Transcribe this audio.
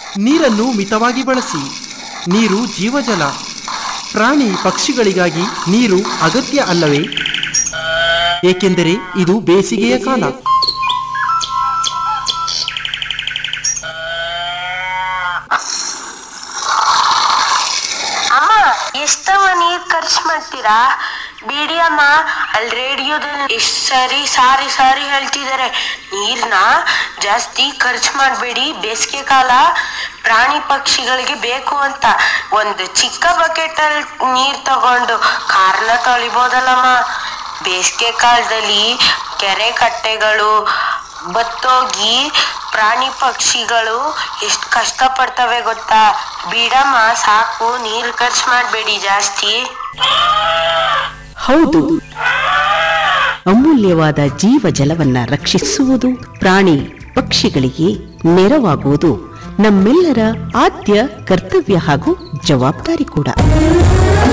ನೀರನ್ನು ಮಿತವಾಗಿ ಬಳಸಿ ನೀರು ಜೀವಜಲ ಪ್ರಾಣಿ ಪಕ್ಷಿಗಳಿಗಾಗಿ ನೀರು ಅಗತ್ಯ ಅಲ್ಲವೇ ಏಕೆಂದರೆ ಇದು ಬೇಸಿಗೆಯ ಕಾಲ ಅಮ್ಮ ಎಷ್ಟವ ನೀರ್ ಖರ್ಚು ಮಾಡ್ತೀರಾ ಬಿಡಿ ಅಮ್ಮ ಅಲ್ಲಿ ರೇಡಿಯೋದಲ್ಲಿ ಎಷ್ಟ್ ಸರಿ ಸಾರಿ ಸಾರಿ ಹೇಳ್ತಿದ್ದಾರೆ ನೀರ್ನ ಜಾಸ್ತಿ ಖರ್ಚು ಮಾಡಬೇಡಿ ಬೇಸಿಗೆ ಕಾಲ ಪ್ರಾಣಿ ಪಕ್ಷಿಗಳಿಗೆ ಬೇಕು ಅಂತ ಒಂದು ಚಿಕ್ಕ ಬಕೆಟ್ ಅಲ್ಲಿ ನೀರ್ ತಗೊಂಡು ಕಾರ್ನ ತೊಳಿಬೋದಲ್ಲಮ್ಮ ಬೇಸಿಗೆ ಕಾಲದಲ್ಲಿ ಕೆರೆ ಕಟ್ಟೆಗಳು ಬತ್ತೋಗಿ ಪ್ರಾಣಿ ಪಕ್ಷಿಗಳು ಎಷ್ಟು ಕಷ್ಟ ಪಡ್ತವೆ ಗೊತ್ತಾ ಬಿಡಮ್ಮ ಸಾಕು ನೀರು ಖರ್ಚು ಮಾಡಬೇಡಿ ಜಾಸ್ತಿ ಹೌದು ಅಮೂಲ್ಯವಾದ ಜೀವ ಜಲವನ್ನ ರಕ್ಷಿಸುವುದು ಪ್ರಾಣಿ ಪಕ್ಷಿಗಳಿಗೆ ನೆರವಾಗುವುದು ನಮ್ಮೆಲ್ಲರ ಆದ್ಯ ಕರ್ತವ್ಯ ಹಾಗೂ ಜವಾಬ್ದಾರಿ ಕೂಡ